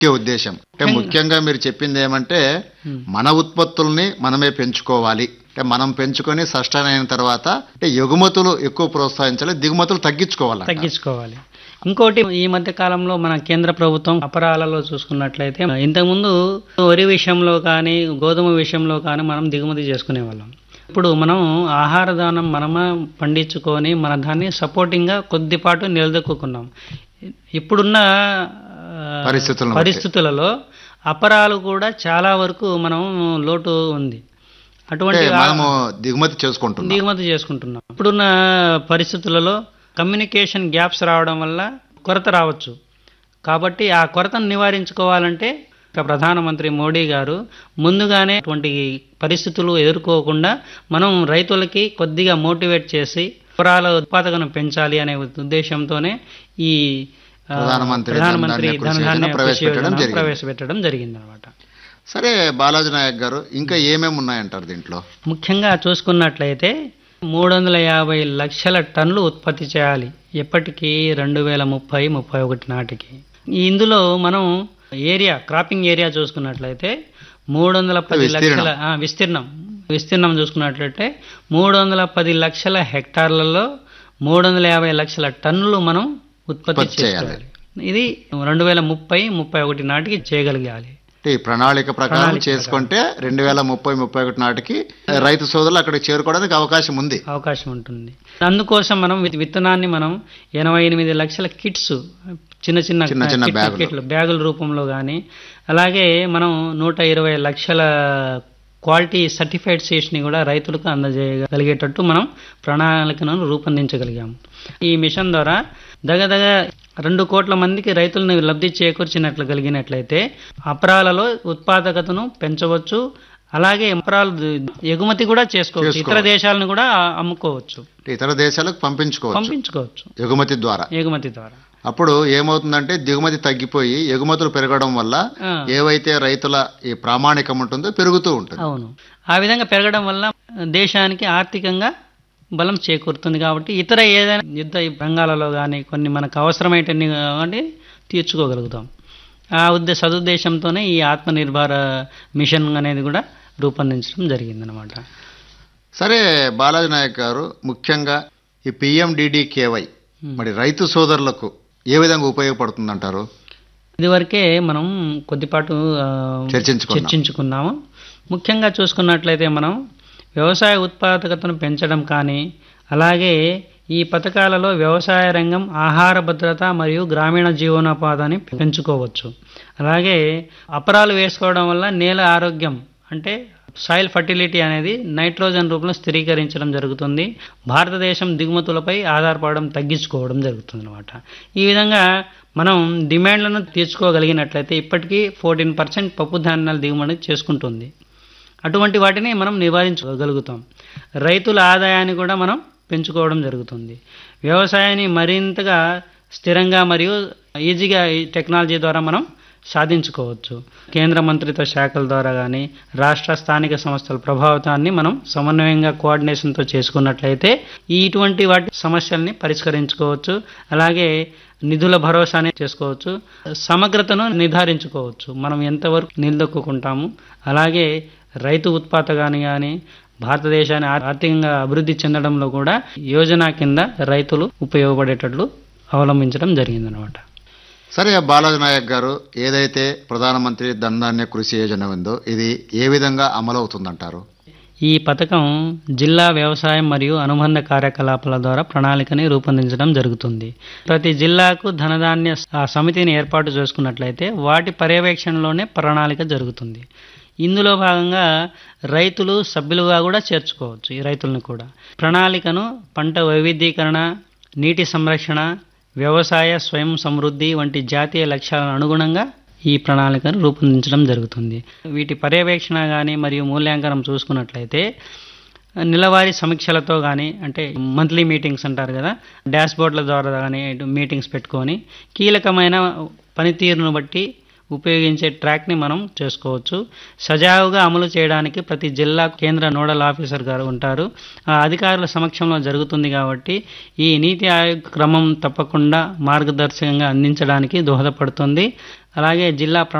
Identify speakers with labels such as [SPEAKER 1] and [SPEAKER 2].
[SPEAKER 1] ముఖ్య ఉద్దేశం అంటే ముఖ్యంగా మీరు చెప్పింది ఏమంటే మన ఉత్పత్తుల్ని మనమే పెంచుకోవాలి అంటే మనం పెంచుకొని సస్టైన్ అయిన తర్వాత అంటే ఎగుమతులు ఎక్కువ ప్రోత్సహించాలి దిగుమతులు తగ్గించుకోవాలి
[SPEAKER 2] తగ్గించుకోవాలి ఇంకోటి ఈ మధ్య కాలంలో మన కేంద్ర ప్రభుత్వం అపరాలలో చూసుకున్నట్లయితే ఇంతకుముందు వరి విషయంలో కానీ గోధుమ విషయంలో కానీ మనం దిగుమతి చేసుకునే వాళ్ళం ఇప్పుడు మనం ఆహార దానం మనమే పండించుకొని మన దాన్ని సపోర్టింగ్గా కొద్దిపాటు నిలదొక్కున్నాం ఇప్పుడున్న ఆ,
[SPEAKER 1] పరిస్థితులను బట్టి.
[SPEAKER 2] పరిస్థితులలో అపరాలు కూడా చాలా వరకు మనం లోటు ఉంది
[SPEAKER 1] అంటే
[SPEAKER 2] అటువంటి
[SPEAKER 1] మనము దిగుమతి చేసుకుంటున్నాం
[SPEAKER 2] దిగుమతి చేసుకుంటున్నాం ఇప్పుడున్న పరిస్థితులలో కమ్యూనికేషన్ గ్యాప్స్ రావడం వల్ల కొరత రావచ్చు కాబట్టి ఆ కొరతను నివారించుకోవాలంటే ఇక ప్రధానమంత్రి మోడీ గారు ముందుగానే అటువంటి పరిస్థితులు ఎదుర్కోకుండా మనం రైతులకి కొద్దిగా మోటివేట్ చేసి పురాల ఉత్పాదకను పెంచాలి అనే ఉద్దేశంతోనే ఈ ఆ,
[SPEAKER 1] ప్రధానమంత్రి
[SPEAKER 2] ప్రధానమంత్రి
[SPEAKER 1] ధనధాన్య కృషి
[SPEAKER 2] ధనధాన్య
[SPEAKER 1] యోజన
[SPEAKER 2] కృషి
[SPEAKER 1] ప్రవేశపెట్టడం
[SPEAKER 2] యోజన
[SPEAKER 1] జరిగింది.
[SPEAKER 2] ప్రవేశపెట్టడం జరిగింది అనమాట
[SPEAKER 1] సరే బాలాజీ నాయక్ గారు ఇంకా ఏమేమి ఉన్నాయంటారు దీంట్లో
[SPEAKER 2] ముఖ్యంగా చూసుకున్నట్లయితే మూడు వందల యాభై లక్షల టన్నులు ఉత్పత్తి చేయాలి ఎప్పటికీ రెండు వేల ముప్పై ముప్పై ఒకటి నాటికి ఇందులో మనం ఏరియా క్రాపింగ్ ఏరియా చూసుకున్నట్లయితే మూడు వందల పది
[SPEAKER 1] విస్తీర్ణం.
[SPEAKER 2] లక్షల ఆ, విస్తీర్ణం విస్తీర్ణం చూసుకున్నట్లయితే మూడు వందల పది లక్షల హెక్టార్లలో మూడు వందల యాభై లక్షల టన్నులు మనం ఉత్పత్తి
[SPEAKER 1] ఉత్పత్తి చేయాలి.
[SPEAKER 2] చేయాలి ఇది రెండు వేల ముప్పై ముప్పై ఒకటి నాటికి చేయగలిగాలి
[SPEAKER 1] అంటే ఈ ప్రణాళిక ప్రకారం
[SPEAKER 2] ప్రణాళిక
[SPEAKER 1] చేసుకుంటే రెండు వేల ముప్పై ముప్పై ఒకటి నాటికి రైతు సోదరులు అక్కడికి చేరుకోవడానికి అవకాశం ఉంది
[SPEAKER 2] అవకాశం ఉంటుంది అందుకోసం మనం విత్- విత్తనాన్ని మనం ఎనభై ఎనిమిది లక్షల కిట్స్ చిన్న చిన్న
[SPEAKER 1] చిన్న చిన్న
[SPEAKER 2] కిట్-
[SPEAKER 1] బ్యాగులు.
[SPEAKER 2] కిట్లు బ్యాగుల రూపంలో కానీ అలాగే మనం నూట ఇరవై లక్షల క్వాలిటీ సర్టిఫైడ్ సీడ్స్ని కూడా రైతులకు అందజేయగలిగేటట్టు మనం ప్రణాళికను రూపొందించగలిగాము ఈ మిషన్ ద్వారా దగదగ రెండు కోట్ల మందికి రైతులను లబ్ధి చేకూర్చినట్లు కలిగినట్లయితే అపరాలలో ఉత్పాదకతను పెంచవచ్చు అలాగే అపరాలు ఎగుమతి కూడా చేసుకోవచ్చు ఇతర
[SPEAKER 1] చేసుకోవచ్చు.
[SPEAKER 2] దేశాలను కూడా అమ్ముకోవచ్చు
[SPEAKER 1] అంటే ఇతర దేశాలకు పంపించుకోవచ్చు
[SPEAKER 2] పంపించుకోవచ్చు
[SPEAKER 1] ఎగుమతి ద్వారా
[SPEAKER 2] ఎగుమతి ద్వారా
[SPEAKER 1] అప్పుడు ఏమవుతుందంటే దిగుమతి తగ్గిపోయి ఎగుమతులు పెరగడం వల్ల
[SPEAKER 2] ఆ,
[SPEAKER 1] ఏవైతే రైతుల ఈ ప్రామాణికం ఉంటుందో పెరుగుతూ ఉంటుంది
[SPEAKER 2] అవును ఆ విధంగా పెరగడం వల్ల దేశానికి ఆర్థికంగా బలం చేకూరుతుంది కాబట్టి ఇతర ఏదైనా యుద్ధ రంగాలలో కానీ కొన్ని మనకు అవసరమైనన్ని కాబట్టి తీర్చుకోగలుగుతాం ఆ ఉద్దే సదుద్దేశంతోనే ఈ ఆత్మనిర్భర మిషన్ అనేది కూడా రూపొందించడం జరిగిందనమాట
[SPEAKER 1] సరే బాలాజీ నాయక్ గారు ముఖ్యంగా ఈ పిఎండిడికేవై మరి రైతు సోదరులకు ఏ విధంగా ఉపయోగపడుతుందంటారు
[SPEAKER 2] ఇదివరకే మనం కొద్దిపాటు ఆ,
[SPEAKER 1] చర్చించుకున్నాం.
[SPEAKER 2] చర్చించుకున్నాము ముఖ్యంగా చూసుకున్నట్లయితే మనం వ్యవసాయ ఉత్పాదకతను పెంచడం కానీ అలాగే ఈ పథకాలలో వ్యవసాయ రంగం ఆహార భద్రత మరియు గ్రామీణ జీవనోపాధిని పెంచుకోవచ్చు అలాగే అపరాలు వేసుకోవడం వల్ల నేల ఆరోగ్యం అంటే సాయిల్ ఫర్టిలిటీ అనేది నైట్రోజన్ రూపంలో స్థిరీకరించడం జరుగుతుంది భారతదేశం దిగుమతులపై ఆధారపడడం తగ్గించుకోవడం జరుగుతుంది అనమాట ఈ విధంగా మనం డిమాండ్లను తీర్చుకోగలిగినట్లయితే ఇప్పటికీ ఫోర్టీన్ పర్సెంట్ పప్పు ధాన్యాల దిగుమతి చేసుకుంటుంది అటువంటి వాటిని మనం నివారించగలుగుతాం రైతుల ఆదాయాన్ని కూడా మనం పెంచుకోవడం జరుగుతుంది వ్యవసాయాన్ని మరింతగా స్థిరంగా మరియు ఈజీగా ఈ టెక్నాలజీ ద్వారా మనం సాధించుకోవచ్చు కేంద్ర మంత్రిత్వ శాఖల ద్వారా కానీ రాష్ట్ర స్థానిక సంస్థల ప్రభావితాన్ని మనం సమన్వయంగా కోఆర్డినేషన్తో చేసుకున్నట్లయితే ఈ ఇటువంటి వాటి సమస్యల్ని పరిష్కరించుకోవచ్చు అలాగే నిధుల భరోసాని చేసుకోవచ్చు సమగ్రతను నిర్ధారించుకోవచ్చు మనం ఎంతవరకు నిలదొక్కుంటాము అలాగే రైతు ఉత్పాదకాన్ని కానీ భారతదేశాన్ని ఆర్- ఆర్థికంగా అభివృద్ధి చెందడంలో కూడా యోజన కింద రైతులు ఉపయోగపడేటట్లు అవలంబించడం జరిగిందనమాట
[SPEAKER 1] సరే బాలాజీ నాయక్ గారు ఏదైతే ప్రధానమంత్రి ధనధాన్య కృషి యోజన ఉందో ఇది ఏ విధంగా అమలవుతుందంటారు
[SPEAKER 2] ఈ పథకం జిల్లా వ్యవసాయం మరియు అనుబంధ కార్యకలాపాల ద్వారా ప్రణాళికని రూపొందించడం జరుగుతుంది ప్రతి జిల్లాకు ధనధాన్య ఆ సమితిని ఏర్పాటు చేసుకున్నట్లయితే వాటి పర్యవేక్షణలోనే ప్రణాళిక జరుగుతుంది ఇందులో భాగంగా రైతులు సభ్యులుగా కూడా చేర్చుకోవచ్చు ఈ రైతులను కూడా ప్రణాళికను పంట వైవిధ్యీకరణ నీటి సంరక్షణ వ్యవసాయ స్వయం సమృద్ధి వంటి జాతీయ లక్ష్యాలను అనుగుణంగా ఈ ప్రణాళికను రూపొందించడం జరుగుతుంది వీటి పర్యవేక్షణ కానీ మరియు మూల్యాంకనం చూసుకున్నట్లయితే నెలవారీ సమీక్షలతో కానీ అంటే మంత్లీ మీటింగ్స్ అంటారు కదా డాష్ బోర్డుల ద్వారా కానీ మీటింగ్స్ పెట్టుకొని కీలకమైన పనితీరును బట్టి ఉపయోగించే ట్రాక్ని మనం చేసుకోవచ్చు సజావుగా అమలు చేయడానికి ప్రతి జిల్లా కేంద్ర నోడల్ ఆఫీసర్ గారు ఉంటారు ఆ అధికారుల సమక్షంలో జరుగుతుంది కాబట్టి ఈ నీతి ఆయోగ్ క్రమం తప్పకుండా మార్గదర్శకంగా అందించడానికి దోహదపడుతుంది అలాగే జిల్లా